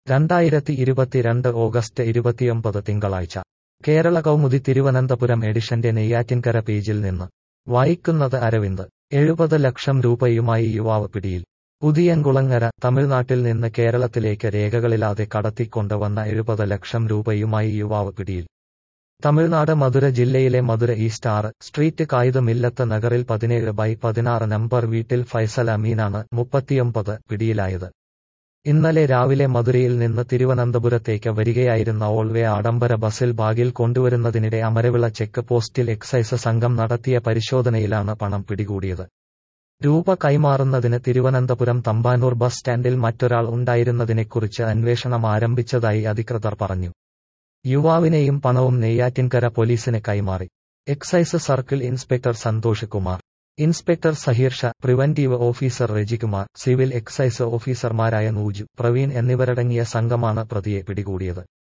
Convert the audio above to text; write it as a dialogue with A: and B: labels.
A: രണ്ടായിരത്തി ഇരുപത്തിരണ്ട് ഓഗസ്റ്റ് ഇരുപത്തിയൊമ്പത് തിങ്കളാഴ്ച കേരള കൗമുദി തിരുവനന്തപുരം എഡിഷന്റെ നെയ്യാറ്റിൻകര പേജിൽ നിന്ന് വായിക്കുന്നത് അരവിന്ദ് എഴുപത് ലക്ഷം രൂപയുമായി യുവാവ് പിടിയിൽ പുതിയൻകുളങ്ങര തമിഴ്നാട്ടിൽ നിന്ന് കേരളത്തിലേക്ക് രേഖകളില്ലാതെ കടത്തിക്കൊണ്ടുവന്ന എഴുപത് ലക്ഷം രൂപയുമായി യുവാവ് പിടിയിൽ തമിഴ്നാട് മധുര ജില്ലയിലെ മധുര ഈസ്റ്റ് ആറ് സ്ട്രീറ്റ് കായിദ് മില്ലത്ത് നഗറിൽ പതിനേഴ് ബൈ പതിനാറ് നമ്പർ വീട്ടിൽ ഫൈസൽ അമീനാണ് മുപ്പത്തിയൊമ്പത് പിടിയിലായത് ഇന്നലെ രാവിലെ മധുരയിൽ നിന്ന് തിരുവനന്തപുരത്തേക്ക് വരികയായിരുന്ന ഓൾവേ ആഡംബര ബസിൽ ബാഗിൽ കൊണ്ടുവരുന്നതിനിടെ അമരവിള ചെക്ക് പോസ്റ്റിൽ എക്സൈസ് സംഘം നടത്തിയ പരിശോധനയിലാണ് പണം പിടികൂടിയത് രൂപ കൈമാറുന്നതിന് തിരുവനന്തപുരം തമ്പാനൂർ ബസ് സ്റ്റാൻഡിൽ മറ്റൊരാൾ ഉണ്ടായിരുന്നതിനെക്കുറിച്ച് അന്വേഷണം ആരംഭിച്ചതായി അധികൃതർ പറഞ്ഞു യുവാവിനെയും പണവും നെയ്യാറ്റിൻകര പോലീസിന് കൈമാറി excise circle inspector Santhosh Kumar inspector Saheer Shah preventive officer Rajikumar civil excise ഓഫീസർമാരായ നൂജു പ്രവീൺ എന്നിവരടങ്ങിയ സംഘമാണ് പ്രതിയെ പിടികൂടിയത്